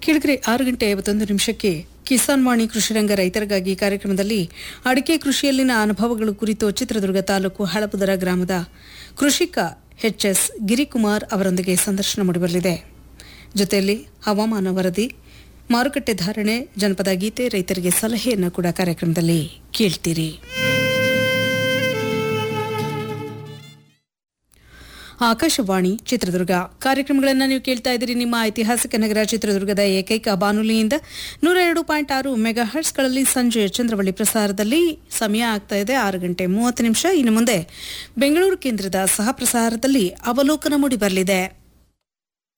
ಕೆಳಗರೆ ಆರು ಗಂಟೆ ಐವತ್ತೊಂದು ನಿಮಿಷಕ್ಕೆ ಕಿಸಾನ್ ವಾಣಿ ಕೃಷಿರಂಗ ರೈತರಿಗಾಗಿ ಕಾರ್ಯಕ್ರಮದಲ್ಲಿ ಅಡಿಕೆ ಕೃಷಿಯಲ್ಲಿನ ಅನುಭವಗಳು ಕುರಿತು ಚಿತ್ರದುರ್ಗ ತಾಲೂಕು ಹಳಪುದರ ಗ್ರಾಮದ ಕೃಷಿಕ ಎಚ್ ಎಸ್ ಗಿರಿಕುಮಾರ್ ಅವರೊಂದಿಗೆ ಸಂದರ್ಶನ ಮೂಡಿಬರಲಿದೆ ಜೊತೆಯಲ್ಲಿ ಹವಾಮಾನ ವರದಿ ಮಾರುಕಟ್ಟೆ ಧಾರಣೆ ಜನಪದ ಗೀತೆ ರೈತರಿಗೆ ಸಲಹೆಯನ್ನು ಕೂಡ ಕಾರ್ಯಕ್ರಮದಲ್ಲಿ ಕೇಳ್ತೀರಿ ಆಕಾಶವಾಣಿ ಚಿತ್ರದುರ್ಗ ಕಾರ್ಯಕ್ರಮಗಳನ್ನು ನೀವು ಕೇಳ್ತಾ ಇದ್ದೀರಿ ನಿಮ್ಮ ಐತಿಹಾಸಿಕ ನಗರ ಚಿತ್ರದುರ್ಗದ ಏಕೈಕ ಬಾನುಲಿಯಿಂದ ನೂರ ಎರಡು ಪಾಯಿಂಟ್ ಆರು ಮೆಗಾ ಹರ್ಟ್ಸ್ಗಳಲ್ಲಿ ಸಂಜೆ ಚಂದ್ರವಳ್ಳಿ ಪ್ರಸಾರದಲ್ಲಿ ಸಮಯ ಆಗ್ತಾ ಇದೆ ಆರು ಗಂಟೆ ಮೂವತ್ತು ನಿಮಿಷ ಇನ್ನು ಮುಂದೆ ಬೆಂಗಳೂರು ಕೇಂದ್ರದ ಸಹ ಪ್ರಸಾರದಲ್ಲಿ ಅವಲೋಕನ ಮೂಡಿ ಬರಲಿದೆ